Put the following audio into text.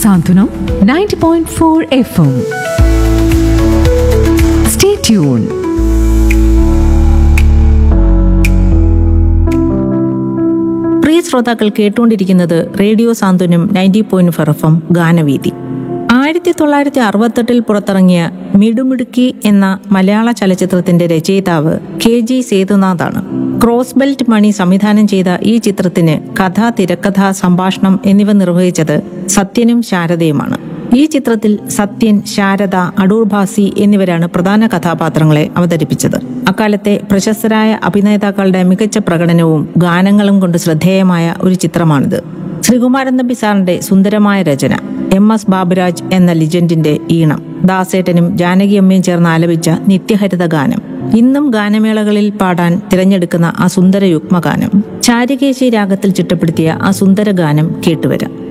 Santunam 90.4 FM. Stay tuned. പ്രിയ ശ്രോതാക്കൾ കേട്ടുകൊണ്ടിരിക്കുന്നത് radio Santhwanam ninety point four F M ഗാനവീതി ആയിരത്തി തൊള്ളായിരത്തി അറുപത്തെട്ടിൽ പുറത്തിറങ്ങിയ മിടുമിടുക്കി എന്ന മലയാള ചലച്ചിത്രത്തിന്റെ രചയിതാവ് കെ ജി സേതുനാഥാണ് ക്രോസ് ബെൽറ്റ് മണി സംവിധാനം ചെയ്ത ഈ ചിത്രത്തിന് കഥ തിരക്കഥ സംഭാഷണം എന്നിവ നിർവഹിച്ചത് സത്യനും ശാരദയുമാണ് ഈ ചിത്രത്തിൽ സത്യൻ ശാരദ അടൂർ ഭാസി എന്നിവരാണ് പ്രധാന കഥാപാത്രങ്ങളെ അവതരിപ്പിച്ചത് അക്കാലത്തെ പ്രശസ്തരായ അഭിനേതാക്കളുടെ മികച്ച പ്രകടനവും ഗാനങ്ങളും കൊണ്ട് ശ്രദ്ധേയമായ ഒരു ചിത്രമാണിത് ശ്രീകുമാരൻ നമ്പി സാറിന്റെ സുന്ദരമായ രചന എം എസ് ബാബുരാജ് എന്ന ലിജൻഡിന്റെ ഈണം ദാസേട്ടനും ജാനകിയമ്മയും ചേർന്ന് ആലപിച്ച നിത്യഹരിത ഗാനം ഇന്നും ഗാനമേളകളിൽ പാടാൻ തിരഞ്ഞെടുക്കുന്ന ആ സുന്ദര യുഗ്മഗാനം ചാരികേശി രാഗത്തിൽ ചിട്ടപ്പെടുത്തിയ ആ സുന്ദര ഗാനം കേട്ടുവരാം